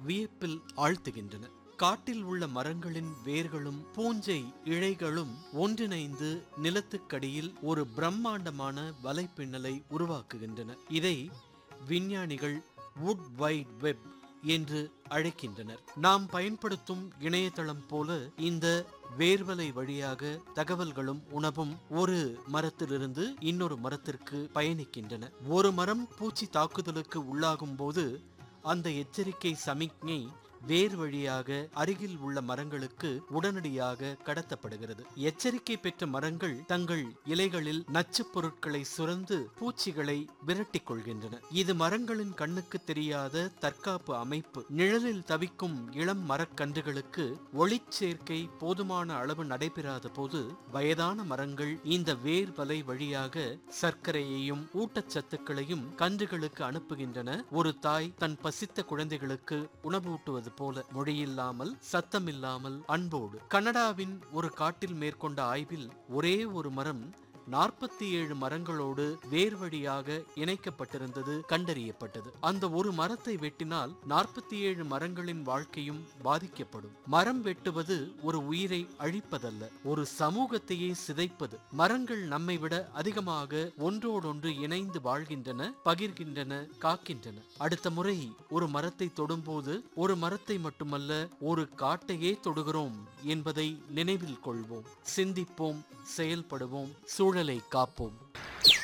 வியப்பில் ஆழ்த்துகின்றன காட்டில் உள்ள மரங்களின் வேர்களும் பூஞ்சை இழைகளும் ஒன்றிணைந்து நிலத்துக்கடியில் ஒரு பிரம்மாண்டமான வலைப்பின்னலை உருவாக்குகின்றன இதை விஞ்ஞானிகள் வுட் வைட் வெப் என்று அழைக்கின்றனர் நாம் பயன்படுத்தும் இணையதளம் போல இந்த வேர்வலை வழியாக தகவல்களும் உணவும் ஒரு மரத்திலிருந்து இன்னொரு மரத்திற்கு பயணிக்கின்றன ஒரு மரம் பூச்சி தாக்குதலுக்கு உள்ளாகும் போது அந்த எச்சரிக்கை சமிக்ஞை வேர் வழியாக அருகில் உள்ள மரங்களுக்கு உடனடியாக கடத்தப்படுகிறது எச்சரிக்கை பெற்ற மரங்கள் தங்கள் இலைகளில் நச்சுப் பொருட்களை சுரந்து பூச்சிகளை விரட்டிக் கொள்கின்றன இது மரங்களின் கண்ணுக்கு தெரியாத தற்காப்பு அமைப்பு நிழலில் தவிக்கும் இளம் மரக்கன்றுகளுக்கு ஒளிச்சேர்க்கை போதுமான அளவு நடைபெறாத போது வயதான மரங்கள் இந்த வேர் வலை வழியாக சர்க்கரையையும் ஊட்டச்சத்துக்களையும் கன்றுகளுக்கு அனுப்புகின்றன ஒரு தாய் தன் பசித்த குழந்தைகளுக்கு உணவூட்டுவது போல மொழியில்லாமல் சத்தமில்லாமல் அன்போடு கனடாவின் ஒரு காட்டில் மேற்கொண்ட ஆய்வில் ஒரே ஒரு மரம் நாற்பத்தி ஏழு மரங்களோடு வேர் வழியாக இணைக்கப்பட்டிருந்தது கண்டறியப்பட்டது அந்த ஒரு மரத்தை வெட்டினால் நாற்பத்தி ஏழு மரங்களின் வாழ்க்கையும் பாதிக்கப்படும் மரம் வெட்டுவது ஒரு உயிரை அழிப்பதல்ல ஒரு சமூகத்தையே சிதைப்பது மரங்கள் நம்மை விட அதிகமாக ஒன்றோடொன்று இணைந்து வாழ்கின்றன பகிர்கின்றன காக்கின்றன அடுத்த முறை ஒரு மரத்தை தொடும்போது ஒரு மரத்தை மட்டுமல்ல ஒரு காட்டையே தொடுகிறோம் என்பதை நினைவில் கொள்வோம் சிந்திப்போம் செயல்படுவோம் சூழலை காப்போம்